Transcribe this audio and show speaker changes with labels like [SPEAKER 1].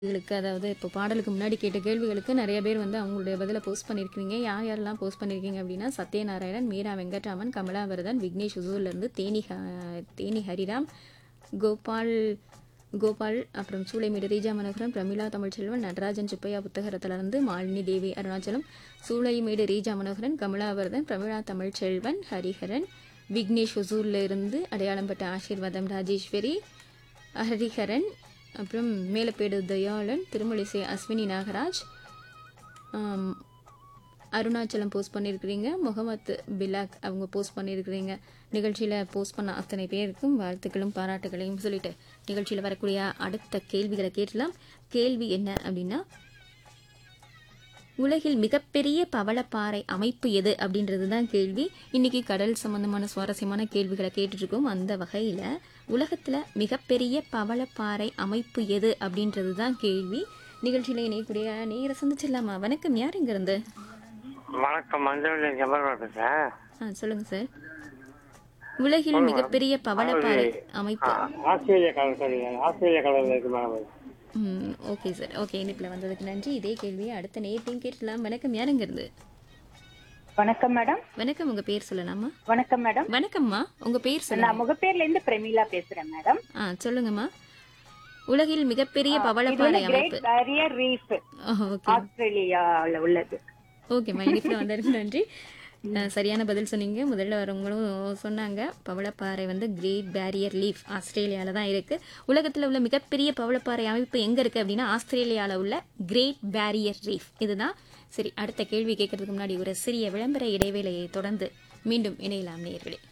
[SPEAKER 1] கேள்விகளுக்கு அதாவது இப்போ பாடலுக்கு முன்னாடி கேட்ட கேள்விகளுக்கு நிறைய பேர் வந்து அவங்களுடைய பதிலை போஸ்ட் பண்ணியிருக்கீங்க யார் யாரெல்லாம் போஸ்ட் பண்ணியிருக்கீங்க அப்படின்னா சத்யநாராயணன் மீரா வெங்கட்ராமன் கமலாவரதன் விக்னேஷ் உசூர்லேருந்து தேனி ஹ- தேனி ஹரிராம் கோபால் கோபால் அப்புறம் சூளைமேடு ரீஜா மனோகரன் பிரமிளா தமிழ்ச்செல்வன் நடராஜன் சுப்பையா புத்தகரத்திலிருந்து மாலினி தேவி அருணாச்சலம் சூளைமேடு ரீஜா மனோகரன் கமலாவரதன் பிரமிளா தமிழ்ச்செல்வன் ஹரிஹரன் விக்னேஷ் ஒசூர்ல இருந்து அடையாளம் பெற்ற ஆசீர்வாதம் ராஜேஸ்வரி ஹரிஹரன் அப்புறம் மேலப்பேடு தயாளன் திருமலிசை அஸ்வினி நாகராஜ் ஆம், அருணாச்சலம் போஸ்ட் பண்ணியிருக்கிறீங்க முகமது பிலாக் அவங்க போஸ்ட் பண்ணியிருக்கிறீங்க நிகழ்ச்சியில் போஸ்ட் பண்ண அத்தனை பேருக்கும் வாழ்த்துக்களும் பாராட்டுகளையும் சொல்லிட்டு நிகழ்ச்சியில் வரக்கூடிய அடுத்த கேள்விகளை கேட்கலாம் கேள்வி என்ன அப்படின்னா உலகில் மிகப்பெரிய பவளப்பாறை அமைப்பு எது அப்படின்றது தான் கேள்வி இன்னைக்கு கடல் சம்பந்தமான சுவாரஸ்யமான கேள்விகளை கேட்டுட்டு இருக்கோம் அந்த வகையில் உலகத்தில் மிகப்பெரிய பவளப்பாறை அமைப்பு எது அப்படின்றது தான் கேள்வி நிகழ்ச்சியில் இணையக்கூடிய நேர சந்திச்சிடலாமா வணக்கம் யார் இருந்து
[SPEAKER 2] வணக்கம் மஞ்சள் ஜம்பர் பேசுறேன்
[SPEAKER 1] ஆ சொல்லுங்க சார் உலகில் மிகப்பெரிய பவளப்பாறை அமைப்பு
[SPEAKER 2] ஆஸ்திரேலியா கடற்கரை ஆஸ்திரேலியா கடலில் இருக்கு மேடம்
[SPEAKER 1] ம் ஓகே சார் ஓகே இனிப்பில் வந்ததுக்கு நன்றி இதே கேள்வியை அடுத்த நேரத்தையும் கேட்கலாம் வணக்கம் யார் இருந்து
[SPEAKER 3] வணக்கம் மேடம்
[SPEAKER 1] வணக்கம் உங்க பேர் சொல்லலாமா
[SPEAKER 3] வணக்கம் மேடம்
[SPEAKER 1] வணக்கம்மா உங்க பேர் சொல்லுங்க
[SPEAKER 3] நான் முகப்பேர்ல இருந்து பிரமீளா பேசுறேன் மேடம்
[SPEAKER 1] ஆ சொல்லுங்கம்மா உலகில் மிகப்பெரிய
[SPEAKER 3] இது
[SPEAKER 1] பவளப்பாறை
[SPEAKER 3] வந்து
[SPEAKER 1] அமைப்பு
[SPEAKER 3] கிரேட் பேரியர் ரீஃப்
[SPEAKER 1] ஓகே
[SPEAKER 3] ஆஸ்திரேலியால உள்ளது
[SPEAKER 1] ஓகேம்மா இனிப்பில் வந்ததுக்கு நன்றி ஆ, சரியான பதில் சொன்னீங்க முதல்ல வரவங்களும் சொன்னாங்க பவளப்பாறை வந்து கிரேட் பேரியர் லீஃப் ஆஸ்திரேலியாவில் தான் இருக்குது உலகத்தில் உள்ள மிகப்பெரிய பவளப்பாறை அமைப்பு எங்கே இருக்குது அப்படின்னா ஆஸ்திரேலியாவில் உள்ள கிரேட் பேரியர் ரீஃப் இதுதான் சரி அடுத்த கேள்வி கேட்கறதுக்கு முன்னாடி ஒரு சிறிய விளம்பர இடைவேளையை தொடர்ந்து மீண்டும் இணையலாம் நேயர்களே